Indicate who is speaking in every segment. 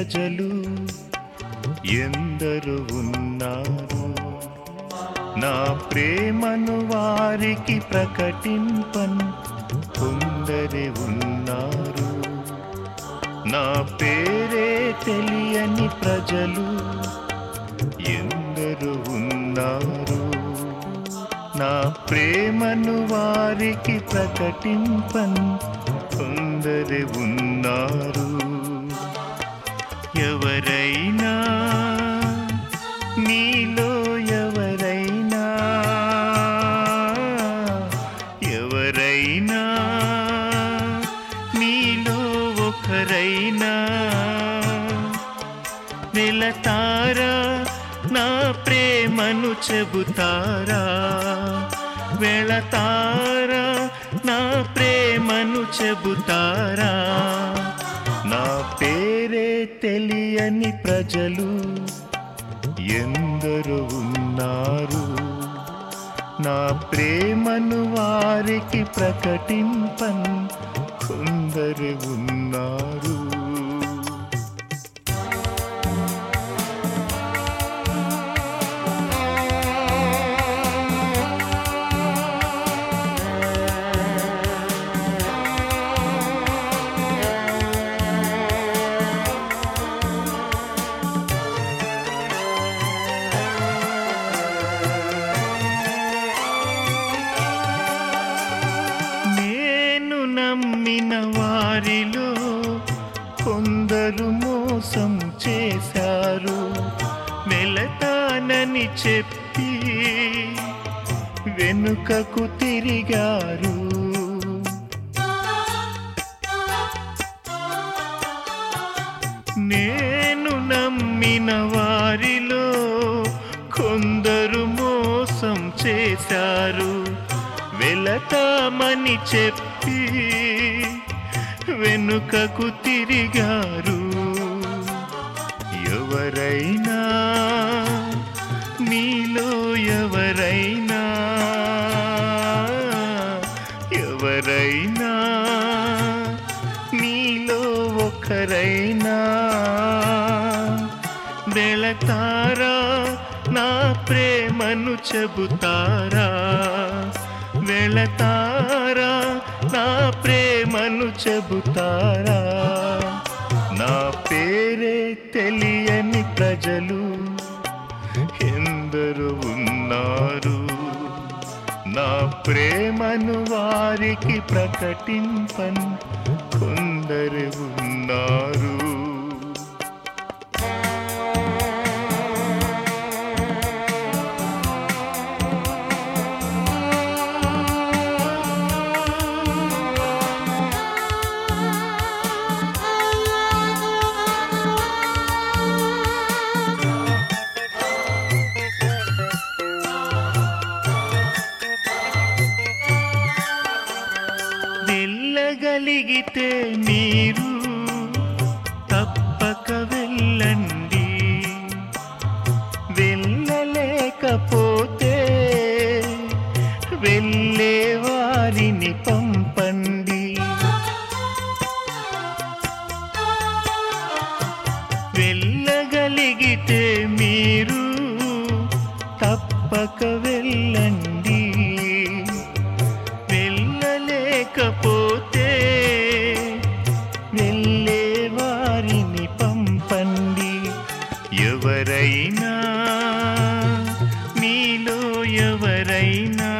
Speaker 1: ప్రజలు ఎందరు ఉన్నారు నా ప్రేమను వారికి ప్రకటింపన్ కొందరే ఉన్నారు నా పేరే తెలియని ప్రజలు ఎందరు ఉన్నారు నా ప్రేమను వారికి ప్రకటింపన్ కొందరు ఉన్నారు ఎవరైనా నీలో ఎవరైనా ఎవరైనా నీలో ఒకరైనా వెళతారా నా ప్రేమను చెబుతారా వెళతారా నా ప్రేమను చెబుతారా నా పేరే తెలియని ప్రజలు ఎందరు ఉన్నారు నా ప్రేమను వారికి ప్రకటింపన్ కొందరు ఉన్నారు నేను నమ్మిన వారిలో కొందరు మోసం చేశారు వెళతానని చెప్పి వెనుకకు తిరిగారు నేను నమ్మిన వారిలో కొందరు మోసం చేశారు వెళతామని చెప్పి వెనుకకు తిరిగారు ఎవరైనా మీలో ఎవరైనా ఎవరైనా మీలో ఒకరైనా వెళతారా నా ప్రేమను చెబుతారా వెళతారా నా ప్రేమను చెబుతారా నా పేరే తెలియని ప్రజలు ఎందరు ఉన్నారు నా ప్రేమను వారికి ప్రకటింపన్ కొందరు ఉన్నారు వెళ్ళగలిగితే మీరు తప్పక వెళ్ళండి వెళ్ళలేకపోతే వెళ్ళే వారిని పంపండి వెళ్ళగలిగితే మీరు తప్పక వెళ్ళండి వెళ్ళలేకపోతే వెళ్ళే వారిని పంపండి ఎవరైనా మీలో ఎవరైనా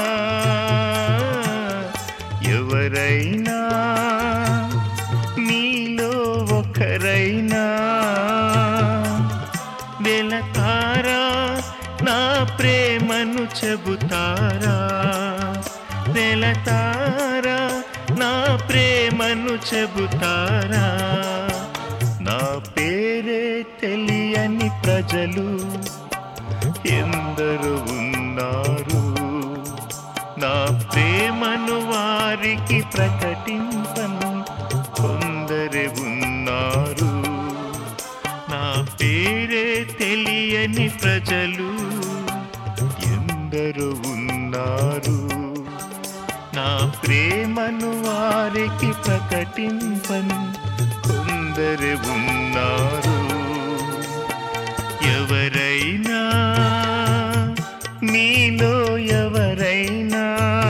Speaker 1: ఎవరైనా మీలో ఒకరైనా వెళతారా నా ప్రేమను చెబుతారా వెళతారా నా ప్రేమను చెబుతారా నా పేరే తెలియని ప్రజలు ఎందరు ఉన్నారు నా ప్రేమను వారికి ప్రకటింపను కొందరు ఉన్నారు నా పేరే తెలియని ప్రజలు ఎందరు ఉన్నారు నా ప్రేమను వారికి ప్రకటింపను కొందరు ఉన్నారు ఎవరైనా మీలో ఎవరైనా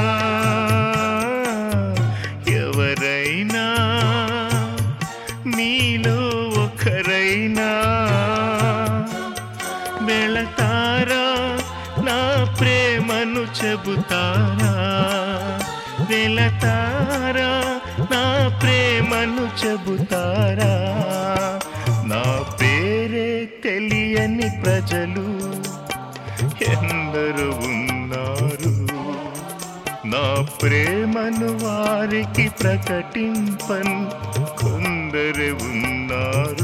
Speaker 1: ఎవరైనా మీలో ఒకరైనా వెళతారా నా ప్రేమను చెబుతారా వెళతారా నా ప్రేమను చెబుతారా నా పేరే తెలియని ప్రజలు ఎందరు ఉన్నారు నా ప్రేమను వారికి ప్రకటింపన్ కొందరు ఉన్నారు